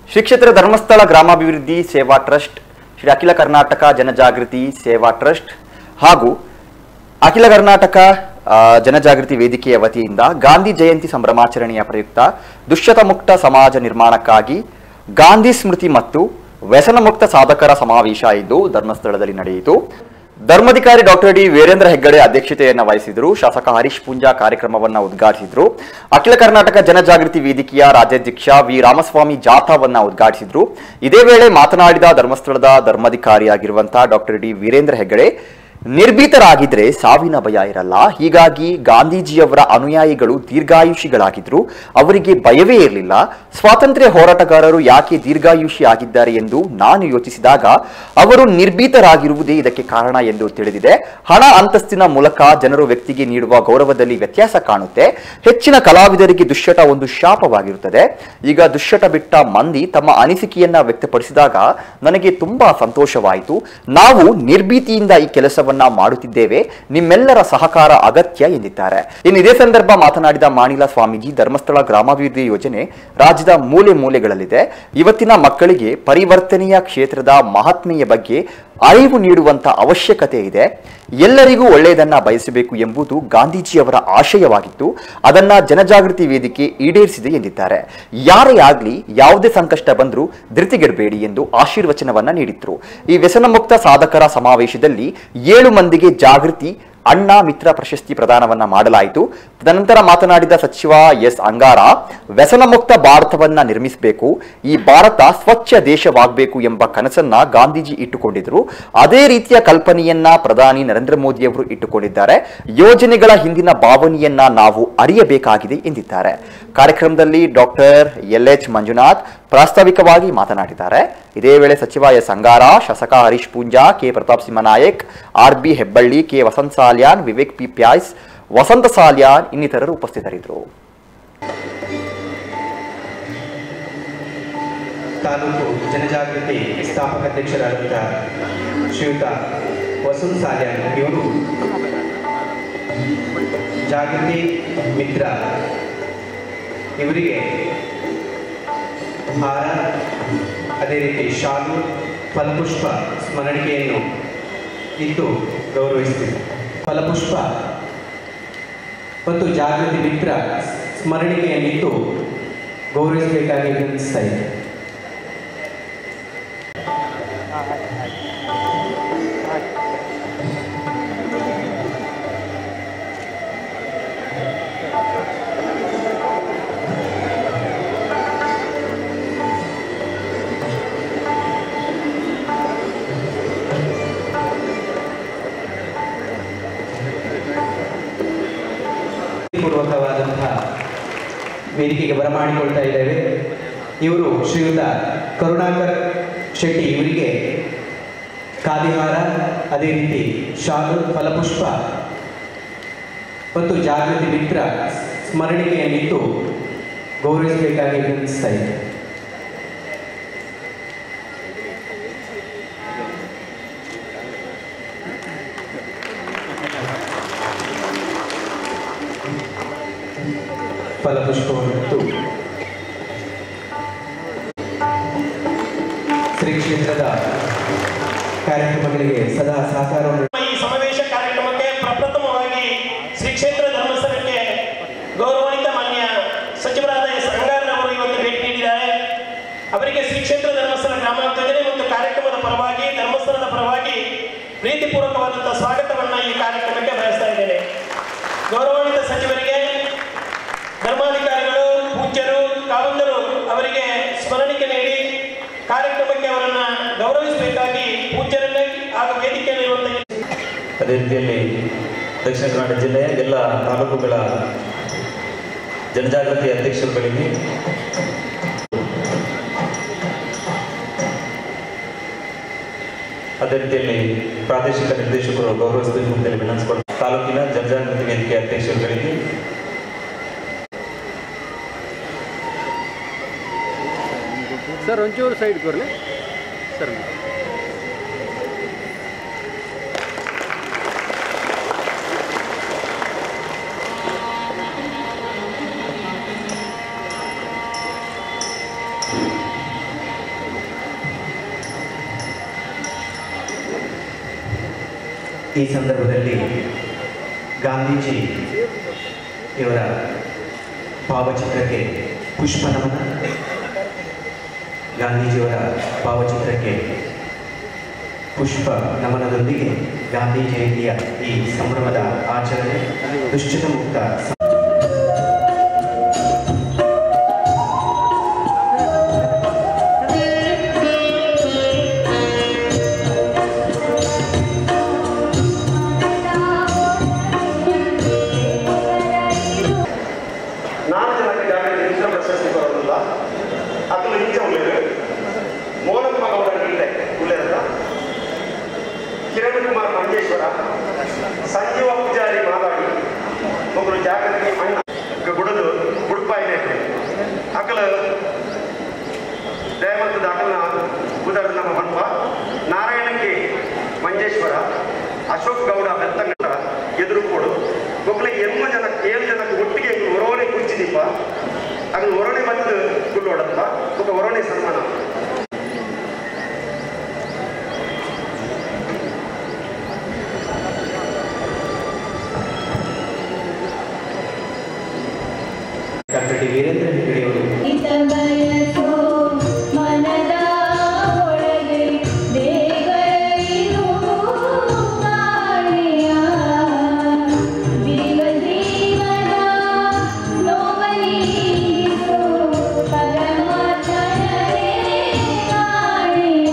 ಶ್ರೀ ಕ್ಷೇತ್ರ ಧರ್ಮಸ್ಥಳ ಗ್ರಾಮಾಭಿವೃದ್ಧಿ ಸೇವಾ ಟ್ರಸ್ಟ್ ಶ್ರೀ ಅಖಿಲ ಕರ್ನಾಟಕ ಜನಜಾಗೃತಿ ಸೇವಾ ಟ್ರಸ್ಟ್ ಹಾಗೂ ಅಖಿಲ ಕರ್ನಾಟಕ ಆ, ಜನಜಾಗೃತಿ ವೇದಿಕೆಯ ವತಿಯಿಂದ ಗಾಂಧಿ ಜಯಂತಿ ಸಂಭ್ರಮಾಚರಣೆಯ ಪ್ರಯುಕ್ತ ದುಶ್ಯತ ಮುಕ್ತ ಸಮಾಜ ನಿರ್ಮಾಣಕ್ಕಾಗಿ ಗಾಂಧಿ ಸ್ಮೃತಿ ಮತ್ತು ವ್ಯಸನ ಮುಕ್ತ ಸಾಧಕರ ಸಮಾವೇಶ ಇಂದು ಧರ್ಮಸ್ಥಳದಲ್ಲಿ ನಡೆಯಿತು ಧರ್ಮಾಧಿಕಾರಿ ಡಾಕ್ಟರ್ ಡಿ ವೀರೇಂದ್ರ ಹೆಗ್ಗಡೆ ಅಧ್ಯಕ್ಷತೆಯನ್ನು ವಹಿಸಿದರು ಶಾಸಕ ಹರೀಶ್ ಪೂಂಜಾ ಕಾರ್ಯಕ್ರಮವನ್ನ ಉದ್ಘಾಟಿಸಿದ್ರು ಅಖಿಲ ಕರ್ನಾಟಕ ಜನಜಾಗೃತಿ ವೇದಿಕೆಯ ರಾಜ್ಯಾಧ್ಯಕ್ಷ ವಿ ರಾಮಸ್ವಾಮಿ ಜಾಥಾವನ್ನ ಉದ್ಘಾಟಿಸಿದ್ರು ಇದೇ ವೇಳೆ ಮಾತನಾಡಿದ ಧರ್ಮಸ್ಥಳದ ಧರ್ಮಾಧಿಕಾರಿಯಾಗಿರುವಂತಹ ಡಾಕ್ಟರ್ ಡಿ ವೀರೇಂದ್ರ ಹೆಗ್ಗಡೆ ನಿರ್ಭೀತರಾಗಿದ್ರೆ ಸಾವಿನ ಭಯ ಇರಲ್ಲ ಹೀಗಾಗಿ ಗಾಂಧೀಜಿಯವರ ಅನುಯಾಯಿಗಳು ದೀರ್ಘಾಯುಷಿಗಳಾಗಿದ್ರು ಅವರಿಗೆ ಭಯವೇ ಇರಲಿಲ್ಲ ಸ್ವಾತಂತ್ರ್ಯ ಹೋರಾಟಗಾರರು ಯಾಕೆ ದೀರ್ಘಾಯುಷಿ ಆಗಿದ್ದಾರೆ ಎಂದು ನಾನು ಯೋಚಿಸಿದಾಗ ಅವರು ನಿರ್ಭೀತರಾಗಿರುವುದೇ ಇದಕ್ಕೆ ಕಾರಣ ಎಂದು ತಿಳಿದಿದೆ ಹಣ ಅಂತಸ್ತಿನ ಮೂಲಕ ಜನರು ವ್ಯಕ್ತಿಗೆ ನೀಡುವ ಗೌರವದಲ್ಲಿ ವ್ಯತ್ಯಾಸ ಕಾಣುತ್ತೆ ಹೆಚ್ಚಿನ ಕಲಾವಿದರಿಗೆ ದುಶ್ಶಟ ಒಂದು ಶಾಪವಾಗಿರುತ್ತದೆ ಈಗ ದುಶ್ಶಟ ಬಿಟ್ಟ ಮಂದಿ ತಮ್ಮ ಅನಿಸಿಕೆಯನ್ನ ವ್ಯಕ್ತಪಡಿಸಿದಾಗ ನನಗೆ ತುಂಬಾ ಸಂತೋಷವಾಯಿತು ನಾವು ನಿರ್ಭೀತಿಯಿಂದ ಈ ಕೆಲಸವನ್ನ ಮಾಡುತ್ತಿದ್ದೇವೆ ನಿಮ್ಮೆಲ್ಲರ ಸಹಕಾರ ಅಗತ್ಯ ಎಂದಿದ್ದಾರೆ ಇನ್ನು ಇದೇ ಸಂದರ್ಭ ಮಾತನಾಡಿದ ಮಾಣಿಲ ಸ್ವಾಮೀಜಿ ಧರ್ಮಸ್ಥಳ ಗ್ರಾಮಾಭಿವೃದ್ಧಿ ಯೋಜನೆ ರಾಜ್ಯದ ಮೂಲೆ ಮೂಲೆಗಳಲ್ಲಿದೆ ಇವತ್ತಿನ ಮಕ್ಕಳಿಗೆ ಪರಿವರ್ತನೆಯ ಕ್ಷೇತ್ರದ ಮಹಾತ್ಮೆಯ ಬಗ್ಗೆ ಅರಿವು ನೀಡುವಂತ ಅವಶ್ಯಕತೆ ಇದೆ ಎಲ್ಲರಿಗೂ ಒಳ್ಳೆಯದನ್ನ ಬಯಸಬೇಕು ಎಂಬುದು ಗಾಂಧೀಜಿಯವರ ಆಶಯವಾಗಿತ್ತು ಅದನ್ನ ಜನಜಾಗೃತಿ ವೇದಿಕೆ ಈಡೇರಿಸಿದೆ ಎಂದಿದ್ದಾರೆ ಯಾರೇ ಆಗ್ಲಿ ಯಾವುದೇ ಸಂಕಷ್ಟ ಬಂದರೂ ಧೃತಿಗೆಡಬೇಡಿ ಎಂದು ಆಶೀರ್ವಚನವನ್ನ ನೀಡಿದ್ರು ಈ ವ್ಯಸನ ಮುಕ್ತ ಸಾಧಕರ ಸಮಾವೇಶದಲ್ಲಿ ಏಳು ಮಂದಿಗೆ ಜಾಗೃತಿ ಅಣ್ಣ ಮಿತ್ರ ಪ್ರಶಸ್ತಿ ಪ್ರದಾನವನ್ನ ಮಾಡಲಾಯಿತು ತದನಂತರ ಮಾತನಾಡಿದ ಸಚಿವ ಎಸ್ ಅಂಗಾರ ವ್ಯಸನ ಮುಕ್ತ ಭಾರತವನ್ನ ನಿರ್ಮಿಸಬೇಕು ಈ ಭಾರತ ಸ್ವಚ್ಛ ದೇಶವಾಗಬೇಕು ಎಂಬ ಕನಸನ್ನ ಗಾಂಧೀಜಿ ಇಟ್ಟುಕೊಂಡಿದ್ರು ಅದೇ ರೀತಿಯ ಕಲ್ಪನೆಯನ್ನ ಪ್ರಧಾನಿ ನರೇಂದ್ರ ಮೋದಿ ಅವರು ಇಟ್ಟುಕೊಂಡಿದ್ದಾರೆ ಯೋಜನೆಗಳ ಹಿಂದಿನ ಭಾವನೆಯನ್ನ ನಾವು ಅರಿಯಬೇಕಾಗಿದೆ ಎಂದಿದ್ದಾರೆ ಕಾರ್ಯಕ್ರಮದಲ್ಲಿ ಡಾಕ್ಟರ್ ಎಲ್ ಎಚ್ ಮಂಜುನಾಥ್ ಪ್ರಾಸ್ತಾವಿಕವಾಗಿ ಮಾತನಾಡಿದ್ದಾರೆ ಇದೇ ವೇಳೆ ಸಚಿವ ಎಸ್ ಅಂಗಾರ ಶಾಸಕ Harish Poonja K Pratap Simha Nayak R B Hebballi K Vasanth Salian Vivek P Pais Vasantha Salian ಇನ್ನಿತರರು ಉಪಸ್ಥಿತರಿದ್ದರು ತಾಲೂಕು ಜನಜಾಗೃತಿ ಸ್ಥಾಪಕ ಅಧ್ಯಕ್ಷರಾದಂಥ ಶ್ರೀಯುತ ವಸಂತ್ ಸಾಲ್ಯಾನ್ ಇವರು ಜಾಗೃತಿ ಮಿತ್ರ ಇವರಿಗೆ ಹಾರ ಅದೇ ರೀತಿ ಶಾಲು ಫಲಪುಷ್ಪ ಸ್ಮರಣಿಕೆಯನ್ನು ಇಟ್ಟು ಗೌರವಿಸ್ತೀವಿ ಫಲಪುಷ್ಪ ಮತ್ತು ಜಾಗೃತಿ ಮಿತ್ರ ಸ್ಮರಣಿಕೆಯನ್ನಿಟ್ಟು ಗೌರವಿಸಬೇಕಾಗಿ ವಿನಂತಿಸ್ತಾ ಇದ್ದೇನೆ ಪೂರ್ವಕವಾದಂತಹ ವೇದಿಕೆಗೆ ಬರಮಾಡಿಕೊಳ್ತಾ ಇದ್ದೇವೆ ಇವರು ಶ್ರೀಯುತ ಕರುಣಾಕರ್ ಶೆಟ್ಟಿ ಇವರಿಗೆ ಕಾದಿಹಾರ ಅದೇ ರೀತಿ ಶಾಲು ಫಲಪುಷ್ಪ ಮತ್ತು ಜಾಗೃತಿ ಮಿತ್ರ ಸ್ಮರಣಿಕೆಯನ್ನಿಟ್ಟು ಗೌರವಿಸಬೇಕಾಗಿ ವಿನಂತಿಸ್ತಾ ಇದ್ದೇವೆ ಫಲಪುಷ್ಪವನ್ನಿಟ್ಟು ಶ್ರೀ ಕ್ಷೇತ್ರದ ಕಾರ್ಯಕ್ರಮಗಳಿಗೆ ಸದಾ ಸಹಕಾರವನ್ನು ಈ ಸಮಾವೇಶ ಕಾರ್ಯಕ್ರಮಕ್ಕೆ ಪ್ರಪ್ರಥಮವಾಗಿ ಶ್ರೀ ಕ್ಷೇತ್ರ ಧರ್ಮಸ್ಥಳಕ್ಕೆ ಗೌರವಾನ್ವಿತ ಮಾನ್ಯ ಸಚಿವರಾದ ಎಸ್ ಅಂಗಾರನವರು ಇವತ್ತು ಭೇಟಿ ನೀಡಿದ್ದಾರೆ ಅವರಿಗೆ ಶ್ರೀ ಕ್ಷೇತ್ರ ಧರ್ಮಸ್ಥಳ ಗ್ರಾಮಾಂತರದಲ್ಲಿ ಮತ್ತು ಕಾರ್ಯಕ್ರಮದ ಪರವಾಗಿ ಧರ್ಮಸ್ಥಳದ ಪರವಾಗಿ ಪ್ರೀತಿಪೂರ್ವಕವಾದಂತಹ ಸ್ವಾಗತವನ್ನ ಈ ಕಾರ್ಯಕ್ರಮಕ್ಕೆ ಬಯಸ್ತಾ ಇದ್ದೇನೆ ಗೌರವಾನ್ವಿತ ಸಚಿವರಿಗೆ ಧರ್ಮಾಧಿಕಾರಿಗಳು ಪೂಜ್ಯರು ಕಾವಂದರು ಅವರಿಗೆ ಸ್ಮರಣಿಕೆ ನೀಡಿ ಕಾರ್ಯಕ್ರಮಕ್ಕೆ ಅವರನ್ನ ಗೌರವಿಸಬೇಕಾಗಿ ಪೂಜ್ಯರನ್ನೇ ಹಾಗೂ ವೇದಿಕೆಯಲ್ಲಿರುವಂತಹ ಅದೇ ರೀತಿಯಲ್ಲಿ ದಕ್ಷಿಣ ಕನ್ನಡ ಜಿಲ್ಲೆಯ ಎಲ್ಲ ತಾಲೂಕುಗಳ ಜನಜಾಗೃತಿ ಅಧ್ಯಕ್ಷರುಗಳಿಗೆ ಅದೇ ರೀತಿಯಲ್ಲಿ ಪ್ರಾದೇಶಿಕ ನಿರ್ದೇಶಕರು ಗೌರವಿಸಬೇಕು ಅಂತೇಳಿ ವಿನಂತಿಸಿಕೊಂಡು ತಾಲೂಕಿನ ಜನಜಾಗೃತಿ ವೇದಿಕೆ ಅಧ್ಯಕ್ಷರುಗಳಿಗೆ ಸರ್ ಒಂಚೂರು ಸೈಡ್ ಕೊರಲಿ ಸರ್ ಈ ಸಂದರ್ಭದಲ್ಲಿ ಗಾಂಧೀಜಿ ಇವರ ಭಾವಚಿತ್ರಕ್ಕೆ ಪುಷ್ಪ ನಮನ ಗಾಂಧೀಜಿಯವರ ಭಾವಚಿತ್ರಕ್ಕೆ ಪುಷ್ಪ ನಮನದೊಂದಿಗೆ ಗಾಂಧಿ ಜಯಂತಿಯ ಈ ಸಂಭ್ರಮದ ಆಚರಣೆ ದುಶ್ಚಿತ ಮುಕ್ತ ನಾಲ್ಕು ಜನಕ್ಕೆ ಜಾಗೃತಿ ಇಂದ್ರ ಪ್ರಶಸ್ತಿ ಬರೋದಿಲ್ಲ ಅದು ಇಂಚ ಉಳ್ಳೇದು ಮೋಹನಪ್ಪ ಗೌಡ ಇಲ್ಲೇ ಉಳ್ಳೇದ ಕಿರಣ್ ಕುಮಾರ್ ಮಂಜೇಶ್ವರ ಸಂಜೀವ ಪೂಜಾರಿ ಮಾದಾಡಿ ಒಬ್ಬರು ಜಾಗೃತಿ ಮಣ್ಣ ಬುಡದು ಬುಡ್ಪಾಯಿನೇ ಅಕಲ ದಯಮಂತ ಅಕಲ್ನ ಉದರ್ ನಮ್ಮ ಹನುಮ ನಾರಾಯಣಕ್ಕೆ ಮಂಜೇಶ್ವರ ಅಶೋಕ್ ಗೌಡ ಬೆತ್ತಂಗಡ ಎದುರುಕೋಡು ಮಕ್ಕಳಿಗೆ ಎಮ್ಮ ಜನ ಏಳು ಜನಕ್ಕೆ ಒಟ್ಟಿಗೆ ಹೊರವಣೆ ಕುಂಚಿದೀಪ ಅದು ಹೊರವಣೆ ಬಂದು ಕುಳ್ಳೋಡಪ್ಪ ఒక ಹೊರವಣೆ ಸನ್ಮಾನ ಡಾಕ್ಟರ್ ಡಿ ವೀರೇಂದ್ರ ಹೆಗಡೆಯವರು ಬಯಸೋ ಮನದ ಒಳಗೆ ದೇವರೈನು ಕಾಣೆಯ ಜೀವ ಜೀವನ ನೋವನೀಸು ಪರಮಾತ್ಮನೇ ಕಾಣೆಯ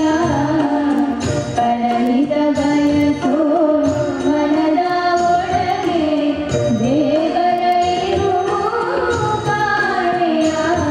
ಪರಮಿತ ಬಯಸೋ ಮನದ ಒಳಗೆ ದೇವರೈನು ಕಾಣೆಯ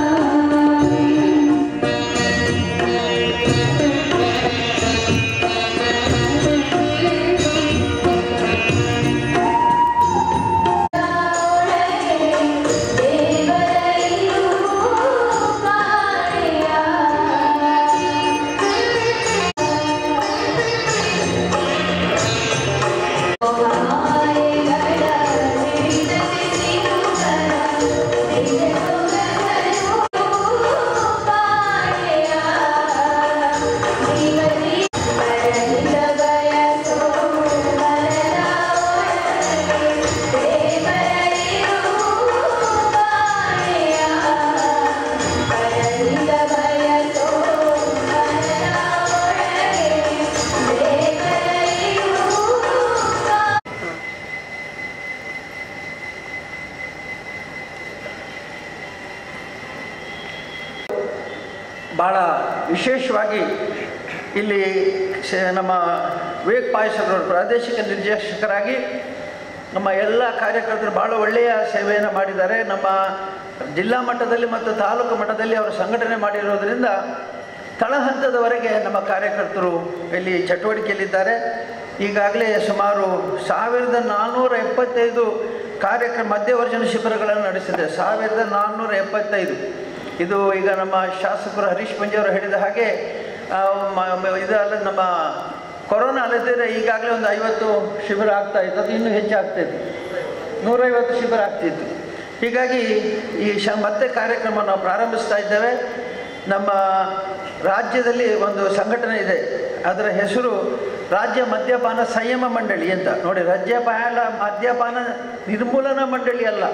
ಭಾಳ ವಿಶೇಷವಾಗಿ ಇಲ್ಲಿ ಶ- ನಮ್ಮ ವಿವೇಕ್ ಪಾಯಸರವರು ಪ್ರಾದೇಶಿಕ ನಿರ್ದೇಶಕರಾಗಿ ನಮ್ಮ ಎಲ್ಲ ಕಾರ್ಯಕರ್ತರು ಭಾಳ ಒಳ್ಳೆಯ ಸೇವೆಯನ್ನು ಮಾಡಿದ್ದಾರೆ ನಮ್ಮ ಜಿಲ್ಲಾ ಮಟ್ಟದಲ್ಲಿ ಮತ್ತು ತಾಲೂಕು ಮಟ್ಟದಲ್ಲಿ ಅವರು ಸಂಘಟನೆ ಮಾಡಿರೋದ್ರಿಂದ ತಳಹಂತದವರೆಗೆ ನಮ್ಮ ಕಾರ್ಯಕರ್ತರು ಇಲ್ಲಿ ಚಟುವಟಿಕೆಯಲ್ಲಿದ್ದಾರೆ ಈಗಾಗಲೇ ಸುಮಾರು ಸಾವಿರದ ನಾನ್ನೂರ ಎಪ್ಪತ್ತೈದು ಕಾರ್ಯಕ್ರಮ ಮಧ್ಯವರ್ಜನ ಶಿಬಿರಗಳನ್ನು ನಡೆಸಿದೆ ಸಾವಿರದ ನಾನ್ನೂರ ಎಪ್ಪತ್ತೈದು ಇದು ಈಗ ನಮ್ಮ ಶಾಸಕರು ಹರೀಶ್ ಪಂಜೆ ಹೇಳಿದ ಹಾಗೆ ಆ, ಮ- ಮ- ಇದಲ್ಲ ನಮ್ಮ ಕೊರೋನಾ ಅಲ್ಲದಿದ್ದರೆ ಈಗಾಗಲೇ ಒಂದು ಐವತ್ತು ಶಿಬಿರ ಆಗ್ತಾ ಇತ್ತು ಅದು ಇನ್ನೂ ಹೆಚ್ಚಾಗ್ತಾಯಿತ್ತು ನೂರೈವತ್ತು ಶಿಬಿರ ಆಗ್ತಿತ್ತು ಹೀಗಾಗಿ ಈ ಶ ಮತ್ತೆ ಕಾರ್ಯಕ್ರಮ ನಾವು ಪ್ರಾರಂಭಿಸ್ತಾ ಇದ್ದೇವೆ ನಮ್ಮ ರಾಜ್ಯದಲ್ಲಿ ಒಂದು ಸಂಘಟನೆ ಇದೆ ಅದರ ಹೆಸರು ರಾಜ್ಯ ಮದ್ಯಪಾನ ಸಂಯಮ ಮಂಡಳಿ ಅಂತ ನೋಡಿ ರಾಜ್ಯಪಾಲ ಮದ್ಯಪಾನ ನಿರ್ಮೂಲನಾ ಮಂಡಳಿ ಅಲ್ಲ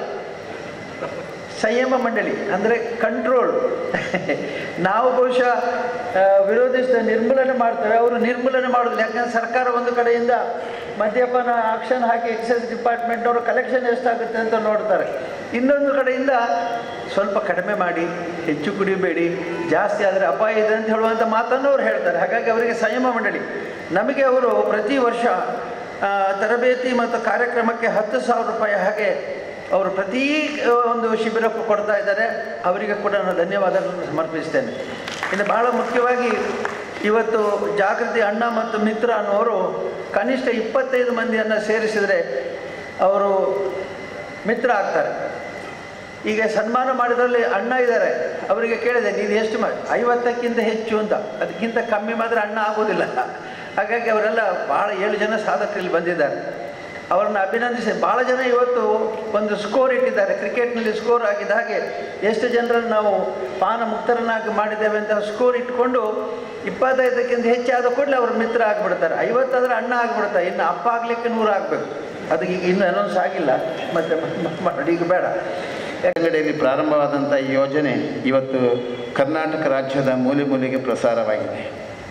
ಸಂಯಮ ಮಂಡಳಿ ಅಂದರೆ ಕಂಟ್ರೋಲ್ ನಾವು ಬಹುಶಃ ಆ, ವಿರೋಧಿಸಿದ ನಿರ್ಮೂಲನೆ ಮಾಡ್ತೇವೆ ಅವರು ನಿರ್ಮೂಲನೆ ಮಾಡೋದಿಲ್ಲ ಯಾಕಂದ್ರೆ ಸರ್ಕಾರ ಒಂದು ಕಡೆಯಿಂದ ಮದ್ಯಪಾನ ಆಕ್ಷನ್ ಹಾಕಿ ಎಕ್ಸೈಸ್ ಡಿಪಾರ್ಟ್ಮೆಂಟ್ನವರು ಕಲೆಕ್ಷನ್ ಎಷ್ಟಾಗುತ್ತೆ ಅಂತ ನೋಡ್ತಾರೆ ಇನ್ನೊಂದು ಕಡೆಯಿಂದ ಸ್ವಲ್ಪ ಕಡಿಮೆ ಮಾಡಿ ಹೆಚ್ಚು ಕುಡಿಬೇಡಿ ಜಾಸ್ತಿ ಆದರೆ ಅಪಾಯ ಇದೆ ಅಂತ ಹೇಳುವಂಥ ಮಾತನ್ನು ಅವ್ರು ಹೇಳ್ತಾರೆ ಹಾಗಾಗಿ ಅವರಿಗೆ ಸಂಯಮ ಮಂಡಳಿ ನಮಗೆ ಅವರು ಪ್ರತಿ ವರ್ಷ ಆ, ತರಬೇತಿ ಮತ್ತು ಕಾರ್ಯಕ್ರಮಕ್ಕೆ ಹತ್ತು ಸಾವಿರ ರೂಪಾಯಿ ಹಾಗೆ ಅವರು ಪ್ರತಿ ಆ, ಒಂದು ಶಿಬಿರಕ್ಕೂ ಕೊಡ್ತಾ ಇದ್ದಾರೆ ಅವರಿಗೆ ಕೂಡ ನಾನು ಧನ್ಯವಾದಗಳನ್ನು ಸಮರ್ಪಿಸ್ತೇನೆ ಇನ್ನು ಬಹಳ ಮುಖ್ಯವಾಗಿ ಇವತ್ತು ಜಾಗೃತಿ ಅಣ್ಣ ಮತ್ತು ಮಿತ್ರ ಅನ್ನೋರು ಕನಿಷ್ಠ ಇಪ್ಪತ್ತೈದು ಮಂದಿಯನ್ನು ಸೇರಿಸಿದರೆ ಅವರು ಮಿತ್ರ ಆಗ್ತಾರೆ ಈಗ ಸನ್ಮಾನ ಮಾಡಿದ್ರಲ್ಲಿ ಅಣ್ಣ ಇದ್ದಾರೆ ಅವರಿಗೆ ಕೇಳಿದೆ ನೀನು ಎಷ್ಟು ಮಾಡಿ ಐವತ್ತಕ್ಕಿಂತ ಹೆಚ್ಚು ಅಂತ ಅದಕ್ಕಿಂತ ಕಮ್ಮಿ ಮಾಡಿದ್ರೆ ಅಣ್ಣ ಆಗೋದಿಲ್ಲ ಹಾಗಾಗಿ ಅವರೆಲ್ಲ ಭಾಳ ಏಳು ಜನ ಸಾಧಕರಲ್ಲಿ ಬಂದಿದ್ದಾರೆ ಅವರನ್ನು ಅಭಿನಂದಿಸಿ ಭಾಳ ಜನ ಇವತ್ತು ಒಂದು ಸ್ಕೋರ್ ಇಟ್ಟಿದ್ದಾರೆ ಕ್ರಿಕೆಟ್ನಲ್ಲಿ ಸ್ಕೋರ್ ಆಗಿದ್ದ ಹಾಗೆ ಎಷ್ಟು ಜನರನ್ನು ನಾವು ಪಾನ ಮುಕ್ತರನ್ನಾಗಿ ಮಾಡಿದ್ದೇವೆ ಅಂತ ಸ್ಕೋರ್ ಇಟ್ಕೊಂಡು ಇಪ್ಪತ್ತೈದಕ್ಕಿಂತ ಹೆಚ್ಚಾದ ಕೂಡಲೇ ಅವ್ರ ಮಿತ್ರ ಆಗಿಬಿಡ್ತಾರೆ ಐವತ್ತಾದ್ರೆ ಅಣ್ಣ ಆಗಿಬಿಡ್ತಾರೆ ಇನ್ನು ಅಪ್ಪ ಆಗಲಿಕ್ಕೆ ನೂರು ಆಗಬೇಕು ಅದಕ್ಕೆ ಈಗ ಇನ್ನೂ ಅನೌನ್ಸ್ ಆಗಿಲ್ಲ ಮತ್ತೆ ಮ- ಮಾಡಿ ಈಗ ಬೇಡ ಅಂಗಡಿಯಲ್ಲಿ ಪ್ರಾರಂಭವಾದಂಥ ಈ ಯೋಜನೆ ಇವತ್ತು ಕರ್ನಾಟಕ ರಾಜ್ಯದ ಮೂಲೆ ಮೂಲೆಗೆ ಪ್ರಸಾರವಾಗಿದೆ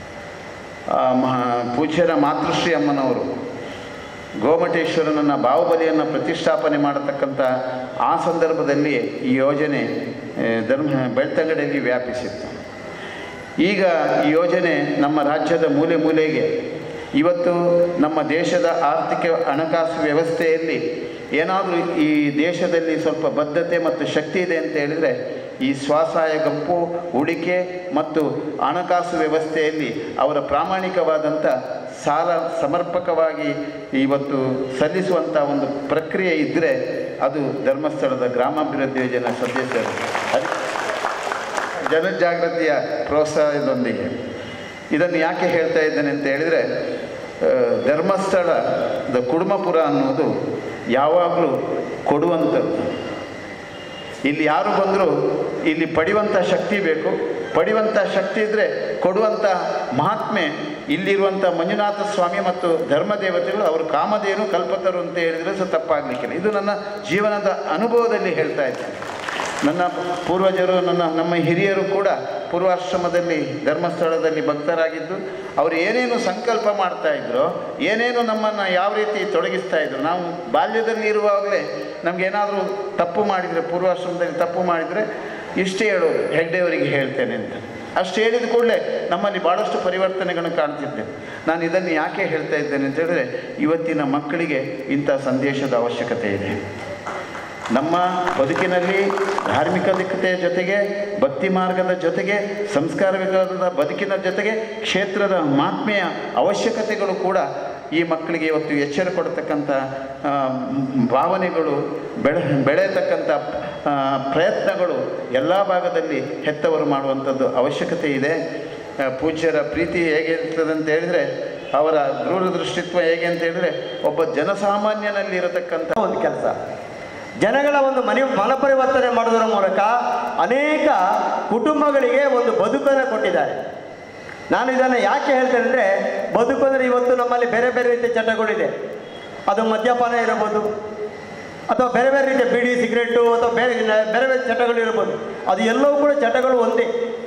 ಆ, ಮಹಾ ಪೂಜ್ಯರ ಮಾತೃಶ್ರೀ ಅಮ್ಮನವರು ಗೋಮಟೇಶ್ವರನನ್ನ ಬಾಹುಬಲಿಯನ್ನು ಪ್ರತಿಷ್ಠಾಪನೆ ಮಾಡತಕ್ಕಂಥ ಆ ಸಂದರ್ಭದಲ್ಲಿ ಈ ಯೋಜನೆ ಆ, ಧರ್ಮ ಬೆಳ್ತಂಗಡಿಯಲ್ಲಿ ವ್ಯಾಪಿಸಿತ್ತು ಈಗ ಈ ಯೋಜನೆ ನಮ್ಮ ರಾಜ್ಯದ ಮೂಲೆ ಮೂಲೆಗೆ ಇವತ್ತು ನಮ್ಮ ದೇಶದ ಆರ್ಥಿಕ ಹಣಕಾಸು ವ್ಯವಸ್ಥೆಯಲ್ಲಿ ಏನಾದರೂ ಈ ದೇಶದಲ್ಲಿ ಸ್ವಲ್ಪ ಬದ್ಧತೆ ಮತ್ತು ಶಕ್ತಿ ಇದೆ ಅಂತ ಹೇಳಿದರೆ ಈ ಸ್ವಸಹಾಯ ಗುಂಪು ಹೂಡಿಕೆ ಮತ್ತು ಹಣಕಾಸು ವ್ಯವಸ್ಥೆಯಲ್ಲಿ ಅವರ ಪ್ರಾಮಾಣಿಕವಾದಂಥ ಸಾಲ ಸಮರ್ಪಕವಾಗಿ ಇವತ್ತು ಸಲ್ಲಿಸುವಂಥ ಒಂದು ಪ್ರಕ್ರಿಯೆ ಇದ್ದರೆ ಅದು ಧರ್ಮಸ್ಥಳದ ಗ್ರಾಮಾಭಿವೃದ್ಧಿ ಯೋಜನೆ ಸದಸ್ಯರು ಅದು ಜನಜಾಗೃತಿಯ ಪ್ರೋತ್ಸಾಹದೊಂದಿಗೆ ಇದನ್ನು ಯಾಕೆ ಹೇಳ್ತಾ ಇದ್ದೇನೆ ಅಂತ ಹೇಳಿದರೆ ಆ, ಧರ್ಮಸ್ಥಳದ ಕುಡುಮಪುರ ಅನ್ನೋದು ಯಾವಾಗಲೂ ಕೊಡುವಂಥದ್ದು ಇಲ್ಲಿ ಯಾರು ಬಂದರೂ ಇಲ್ಲಿ ಪಡೆಯುವಂಥ ಶಕ್ತಿ ಬೇಕು ಪಡೆಯುವಂಥ ಶಕ್ತಿ ಇದ್ದರೆ ಕೊಡುವಂಥ ಮಹಾತ್ಮೆ ಇಲ್ಲಿರುವಂಥ ಮಂಜುನಾಥ ಸ್ವಾಮಿ ಮತ್ತು ಧರ್ಮದೇವತೆಗಳು ಅವರು ಕಾಮಧೇನು ಕಲ್ಪತರು ಅಂತ ಹೇಳಿದರೆ ಸಹ ತಪ್ಪಾಗಲಿಕ್ಕಿಲ್ಲ ಇದು ನನ್ನ ಜೀವನದ ಅನುಭವದಲ್ಲಿ ಹೇಳ್ತಾ ಇದ್ದೇನೆ ನನ್ನ ಪೂರ್ವಜರು ನನ್ನ ನಮ್ಮ ಹಿರಿಯರು ಕೂಡ ಪೂರ್ವಾಶ್ರಮದಲ್ಲಿ ಧರ್ಮಸ್ಥಳದಲ್ಲಿ ಭಕ್ತರಾಗಿದ್ದು ಅವರು ಏನೇನು ಸಂಕಲ್ಪ ಮಾಡ್ತಾ ಇದ್ರೋ ಏನೇನು ನಮ್ಮನ್ನು ಯಾವ ರೀತಿ ತೊಡಗಿಸ್ತಾ ಇದ್ರು ನಾವು ಬಾಲ್ಯದಲ್ಲಿ ಇರುವಾಗಲೇ ನಮಗೇನಾದರೂ ತಪ್ಪು ಮಾಡಿದರೆ ಪೂರ್ವಾಶ್ರಮದಲ್ಲಿ ತಪ್ಪು ಮಾಡಿದರೆ ಇಷ್ಟೇ ಹೇಳೋದು ಹೆಗ್ಡೆಯವರಿಗೆ ಹೇಳ್ತೇನೆ ಅಂತ ಅಷ್ಟು ಹೇಳಿದ ಕೂಡಲೇ ನಮ್ಮಲ್ಲಿ ಭಾಳಷ್ಟು ಪರಿವರ್ತನೆಗಳನ್ನು ಕಾಣ್ತಿದ್ದೆ ನಾನು ಇದನ್ನು ಯಾಕೆ ಹೇಳ್ತಾ ಇದ್ದೇನೆ ಅಂತ ಹೇಳಿದ್ರೆ ಇವತ್ತಿನ ಮಕ್ಕಳಿಗೆ ಇಂಥ ಸಂದೇಶದ ಅವಶ್ಯಕತೆ ಇದೆ ನಮ್ಮ ಬದುಕಿನಲ್ಲಿ ಧಾರ್ಮಿಕತೆಯ ಜೊತೆಗೆ ಭಕ್ತಿ ಮಾರ್ಗದ ಜೊತೆಗೆ ಸಂಸ್ಕಾರವಿಲ್ಲದ ಬದುಕಿನ ಜೊತೆಗೆ ಕ್ಷೇತ್ರದ ಮಾತ್ಮೆಯ ಅವಶ್ಯಕತೆಗಳು ಕೂಡ ಈ ಮಕ್ಕಳಿಗೆ ಇವತ್ತು ಎಚ್ಚರ ಕೊಡ್ತಕ್ಕಂಥ ಆ, ಮ್, ಭಾವನೆಗಳು ಬೆಳೆ ಬೆಳೆಯತಕ್ಕಂಥ ಆ, ಪ್ರಯತ್ನಗಳು ಎಲ್ಲ ಭಾಗದಲ್ಲಿ ಹೆತ್ತವರು ಮಾಡುವಂಥದ್ದು ಅವಶ್ಯಕತೆ ಇದೆ ಆ, ಪೂಜ್ಯರ ಪ್ರೀತಿ ಹೇಗೆ ಇರ್ತದೆ ಅಂತ ಹೇಳಿದರೆ ಅವರ ದೂರದೃಷ್ಟಿತ್ವ ಹೇಗೆ ಅಂತ ಹೇಳಿದರೆ ಒಬ್ಬ ಜನಸಾಮಾನ್ಯನಲ್ಲಿ ಇರತಕ್ಕಂಥ ಒಂದು ಕೆಲಸ ಜನಗಳ ಒಂದು ಮನೆ ಮನಪರಿವರ್ತನೆ ಮಾಡೋದರ ಮೂಲಕ ಅನೇಕ ಕುಟುಂಬಗಳಿಗೆ ಒಂದು ಬದುಕನ್ನು ಕೊಟ್ಟಿದ್ದಾರೆ ನಾನು ಇದನ್ನು ಯಾಕೆ ಹೇಳ್ತೇನೆ ಅಂದರೆ ಬದುಕು ಅಂದರೆ ಇವತ್ತು ನಮ್ಮಲ್ಲಿ ಬೇರೆ ಬೇರೆ ರೀತಿಯ ಚಟಗಳಿದೆ ಅದು ಮದ್ಯಪಾನ ಇರಬಹುದು ಅಥವಾ ಬೇರೆ ಬೇರೆ ರೀತಿಯ ಬೀಡಿ ಸಿಗರೇಟು ಅಥವಾ ಬೇರೆ ಬೇರೆ ಬೇರೆ ಚಟಗಳು ಇರ್ಬೋದು ಅದು ಎಲ್ಲವೂ ಕೂಡ ಚಟಗಳು ಒಂದೇ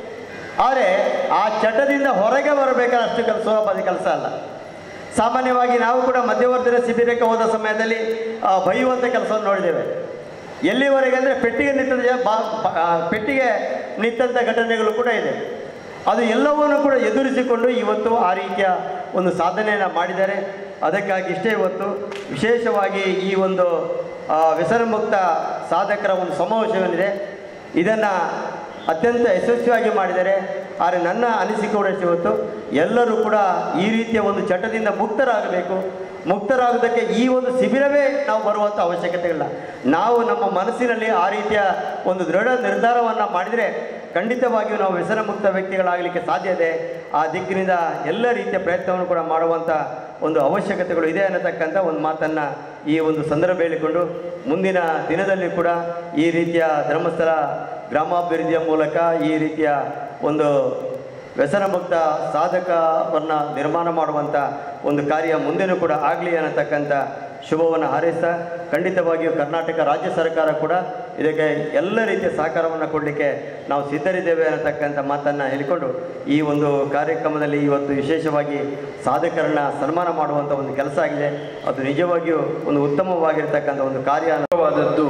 ಆದರೆ ಆ ಚಟದಿಂದ ಹೊರಗೆ ಬರಬೇಕಾದ್ರೆ ಅಷ್ಟು ಕೆಲಸ ಸುಲಭದ ಕೆಲಸ ಅಲ್ಲ ಸಾಮಾನ್ಯವಾಗಿ ನಾವು ಕೂಡ ಮಧ್ಯವರ್ತಿನ ಶಿಬಿರಕ್ಕೆ ಹೋದ ಸಮಯದಲ್ಲಿ ಆ, ಬೈಯುವಂಥ ಕೆಲಸವನ್ನು ನೋಡಿದ್ದೇವೆ ಎಲ್ಲಿವರೆಗೆ ಅಂದರೆ ಪೆಟ್ಟಿಗೆ ನಿಂತದ ಬಾ ಬಾ- ಆ, ಪೆಟ್ಟಿಗೆ ನಿಂತಂಥ ಘಟನೆಗಳು ಕೂಡ ಇದೆ ಅದು ಎಲ್ಲವನ್ನೂ ಕೂಡ ಎದುರಿಸಿಕೊಂಡು ಇವತ್ತು ಆ ರೀತಿಯ ಒಂದು ಸಾಧನೆಯನ್ನು ಮಾಡಿದ್ದಾರೆ ಅದಕ್ಕಾಗಿ ಇಷ್ಟೇ ಇವತ್ತು ವಿಶೇಷವಾಗಿ ಈ ಒಂದು ಆ, ವ್ಯಸನಮುಕ್ತ ಸಾಧಕರ ಒಂದು ಸಮಾವೇಶವೇನಿದೆ ಇದನ್ನು ಅತ್ಯಂತ ಯಶಸ್ವಿಯಾಗಿ ಮಾಡಿದ್ದಾರೆ ಆದರೆ ನನ್ನ ಅನಿಸಿಕೆ ಕೂಡ ಇಷ್ಟು ಇವತ್ತು ಎಲ್ಲರೂ ಕೂಡ ಈ ರೀತಿಯ ಒಂದು ಚಟದಿಂದ ಮುಕ್ತರಾಗಬೇಕು ಮುಕ್ತರಾಗೋದಕ್ಕೆ ಈ ಒಂದು ಶಿಬಿರವೇ ನಾವು ಬರುವಂಥ ಅವಶ್ಯಕತೆ ಇಲ್ಲ ನಾವು ನಮ್ಮ ಮನಸ್ಸಿನಲ್ಲಿ ಆ ರೀತಿಯ ಒಂದು ದೃಢ ನಿರ್ಧಾರವನ್ನು ಮಾಡಿದರೆ ಖಂಡಿತವಾಗಿಯೂ ನಾವು ವ್ಯಸನ ಮುಕ್ತ ವ್ಯಕ್ತಿಗಳಾಗಲಿಕ್ಕೆ ಸಾಧ್ಯ ಇದೆ ಆ ದಿಕ್ಕಿನಿಂದ ಎಲ್ಲ ರೀತಿಯ ಪ್ರಯತ್ನವನ್ನು ಕೂಡ ಮಾಡುವಂಥ ಒಂದು ಅವಶ್ಯಕತೆಗಳು ಇದೆ ಅನ್ನತಕ್ಕಂಥ ಒಂದು ಮಾತನ್ನು ಈ ಒಂದು ಸಂದರ್ಭ ಹೇಳಿಕೊಂಡು ಮುಂದಿನ ದಿನದಲ್ಲಿ ಕೂಡ ಈ ರೀತಿಯ ಧರ್ಮಸ್ಥಳ ಗ್ರಾಮಾಭಿವೃದ್ಧಿಯ ಮೂಲಕ ಈ ರೀತಿಯ ಒಂದು ವ್ಯಸನ ಮುಕ್ತ ಸಾಧಕವನ್ನು ನಿರ್ಮಾಣ ಮಾಡುವಂಥ ಒಂದು ಕಾರ್ಯ ಮುಂದೆನೂ ಕೂಡ ಆಗಲಿ ಅನ್ನತಕ್ಕಂಥ ಶುಭವನ್ನು ಹಾರೈಸ್ತಾ ಖಂಡಿತವಾಗಿಯೂ ಕರ್ನಾಟಕ ರಾಜ್ಯ ಸರ್ಕಾರ ಕೂಡ ಇದಕ್ಕೆ ಎಲ್ಲ ರೀತಿಯ ಸಹಕಾರವನ್ನು ಕೊಡಲಿಕ್ಕೆ ನಾವು ಸಿದ್ಧರಿದ್ದೇವೆ ಅನ್ನತಕ್ಕಂಥ ಮಾತನ್ನು ಹೇಳಿಕೊಂಡು ಈ ಒಂದು ಕಾರ್ಯಕ್ರಮದಲ್ಲಿ ಇವತ್ತು ವಿಶೇಷವಾಗಿ ಸಾಧಕರನ್ನ ಸನ್ಮಾನ ಮಾಡುವಂಥ ಒಂದು ಕೆಲಸ ಆಗಿದೆ ಅದು ನಿಜವಾಗಿಯೂ ಒಂದು ಉತ್ತಮವಾಗಿರ್ತಕ್ಕಂಥ ಒಂದು ಕಾರ್ಯ ವಾದದ್ದು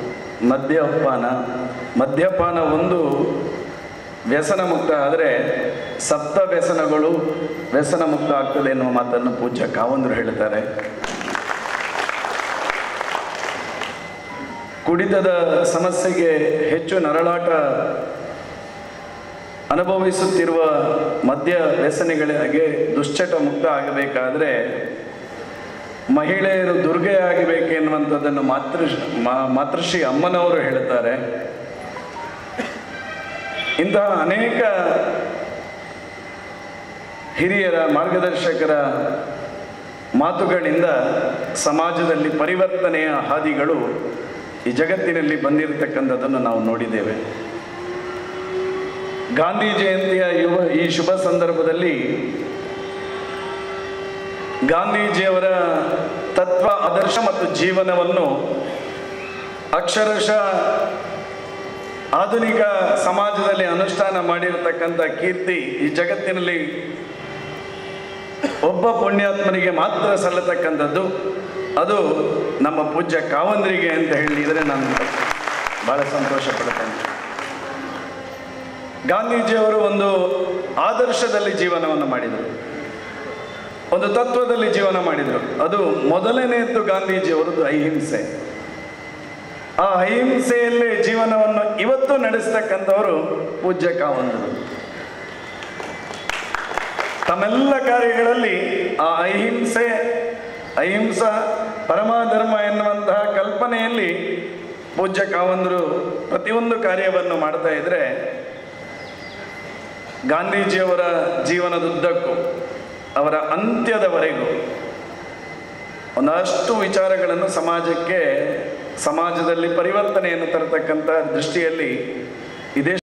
ಮದ್ಯಪಾನ ಮದ್ಯಪಾನ ಒಂದು ವ್ಯಸನ ಮುಕ್ತ ಆದರೆ ಸಪ್ತ ವ್ಯಸನಗಳು ವ್ಯಸನ ಮುಕ್ತ ಆಗ್ತದೆ ಎನ್ನುವ ಮಾತನ್ನು ಪೂಜ್ಯ ಕಾವಂದರು ಹೇಳ್ತಾರೆ ಕುಡಿತದ ಸಮಸ್ಯೆಗೆ ಹೆಚ್ಚು ನರಳಾಟ ಅನುಭವಿಸುತ್ತಿರುವ ಮದ್ಯ ವ್ಯಸನಿಗಳಿಗೆ ದುಶ್ಚಟ ಮುಕ್ತ ಆಗಬೇಕಾದ್ರೆ ಮಹಿಳೆಯರು ದುರ್ಗೆ ಆಗಬೇಕು ಎನ್ನುವಂಥದ್ದನ್ನು ಮಾತೃ ಮಾ- ಮಾತೃಶ್ರೀ ಅಮ್ಮನವರು ಹೇಳುತ್ತಾರೆ ಇಂತಹ ಅನೇಕ ಹಿರಿಯರ ಮಾರ್ಗದರ್ಶಕರ ಮಾತುಗಳಿಂದ ಸಮಾಜದಲ್ಲಿ ಪರಿವರ್ತನೆಯ ಹಾದಿಗಳು ಈ ಜಗತ್ತಿನಲ್ಲಿ ಬಂದಿರತಕ್ಕಂಥದ್ದನ್ನು ನಾವು ನೋಡಿದ್ದೇವೆ ಗಾಂಧಿ ಜಯಂತಿಯ ಯುವ ಈ ಶುಭ ಸಂದರ್ಭದಲ್ಲಿ ಗಾಂಧೀಜಿಯವರ ತತ್ವ ಆದರ್ಶ ಮತ್ತು ಜೀವನವನ್ನು ಅಕ್ಷರಶಃ ಆಧುನಿಕ ಸಮಾಜದಲ್ಲಿ ಅನುಷ್ಠಾನ ಮಾಡಿರತಕ್ಕಂಥ ಕೀರ್ತಿ ಈ ಜಗತ್ತಿನಲ್ಲಿ ಒಬ್ಬ ಪುಣ್ಯಾತ್ಮನಿಗೆ ಮಾತ್ರ ಸಲ್ಲತಕ್ಕಂಥದ್ದು ಅದು ನಮ್ಮ ಪೂಜ್ಯ ಕಾವಂದ್ರಿಗೆ ಅಂತ ಹೇಳಿದರೆ ನಾನು ಬಹಳ ಸಂತೋಷ ಪಡ್ತೇನೆ ಗಾಂಧೀಜಿಯವರು ಒಂದು ಆದರ್ಶದಲ್ಲಿ ಜೀವನವನ್ನು ಮಾಡಿದರು ಒಂದು ತತ್ವದಲ್ಲಿ ಜೀವನ ಮಾಡಿದರು ಅದು ಮೊದಲನೆಯದ್ದು ಗಾಂಧೀಜಿಯವರದ್ದು ಅಹಿಂಸೆ ಆ ಅಹಿಂಸೆಯಲ್ಲೇ ಜೀವನವನ್ನು ಇವತ್ತು ನಡೆಸ್ತಕ್ಕಂಥವರು ಪೂಜ್ಯ ಕಾವಂದರು ತಮ್ಮೆಲ್ಲ ಕಾರ್ಯಗಳಲ್ಲಿ ಆ ಅಹಿಂಸೆ ಅಹಿಂಸಾ ಪರಮಾಧರ್ಮ ಎನ್ನುವಂತಹ ಕಲ್ಪನೆಯಲ್ಲಿ ಪೂಜ್ಯ ಕಾವಂದರು ಪ್ರತಿಯೊಂದು ಕಾರ್ಯವನ್ನು ಮಾಡ್ತಾ ಇದ್ರೆ ಗಾಂಧೀಜಿಯವರ ಜೀವನದುದ್ದಕ್ಕೂ ಅವರ ಅಂತ್ಯದವರೆಗೂ ಒಂದಷ್ಟು ವಿಚಾರಗಳನ್ನು ಸಮಾಜಕ್ಕೆ ಸಮಾಜದಲ್ಲಿ ಪರಿವರ್ತನೆಯನ್ನು ತರತಕ್ಕಂಥ ದೃಷ್ಟಿಯಲ್ಲಿ ಇದೇ